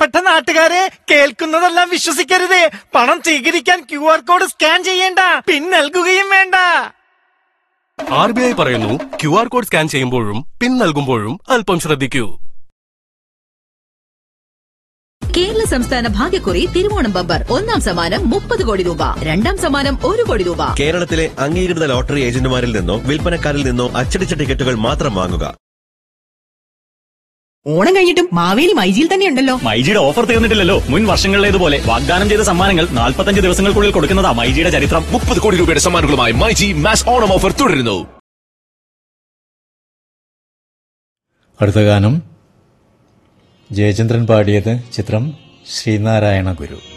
പ്രിയപ്പെട്ട നാട്ടുകാരെ കേൾക്കുന്നതെല്ലാം വിശ്വസിക്കരുത് പണം സ്വീകരിക്കാൻ ക്യു ആർ കോഡ് സ്കാൻ ചെയ്യേണ്ട പിൻ നൽകുകയും വേണ്ട ആർ ബി ഐ പറയുന്നു ക്യു ആർ കോഡ് സ്കാൻ ചെയ്യുമ്പോഴും പിൻ നൽകുമ്പോഴും അല്പം ശ്രദ്ധിക്കൂ കേരള സംസ്ഥാന ഭാഗ്യക്കുറി തിരുവോണം ബമ്പർ ഒന്നാം സമ്മാനം മുപ്പത് കോടി രൂപ രണ്ടാം സമ്മാനം ഒരു കോടി രൂപ കേരളത്തിലെ അംഗീകൃത ലോട്ടറി ഏജന്റുമാരിൽ നിന്നോ വിൽപ്പനക്കാരിൽ നിന്നോ അച്ചടിച്ച ടിക്കറ്റുകൾ മാത്രം വാങ്ങുക ഓണം കഴിഞ്ഞിട്ടും മാവേലി മൈജിയിൽ തന്നെയുണ്ടല്ലോ മൈജിയുടെ ഓഫർ തീർന്നിട്ടില്ലല്ലോ മുൻ വർഷങ്ങളിലേതുപോലെ വാഗ്ദാനം ചെയ്ത സമ്മാനങ്ങൾ നാൽപ്പത്തഞ്ച് ദിവസങ്ങൾക്കുള്ളിൽ കൊടുക്കുന്നതാ മൈജിയുടെ ചരിത്രം മുപ്പത് കോടി രൂപയുടെ സമ്മാനങ്ങളുമായി മൈജി മാസ് ഓണം ഓഫർ തുടരുന്നു അടുത്ത ഗാനം ജയചന്ദ്രൻ പാടിയത് ചിത്രം ശ്രീനാരായണ ഗുരു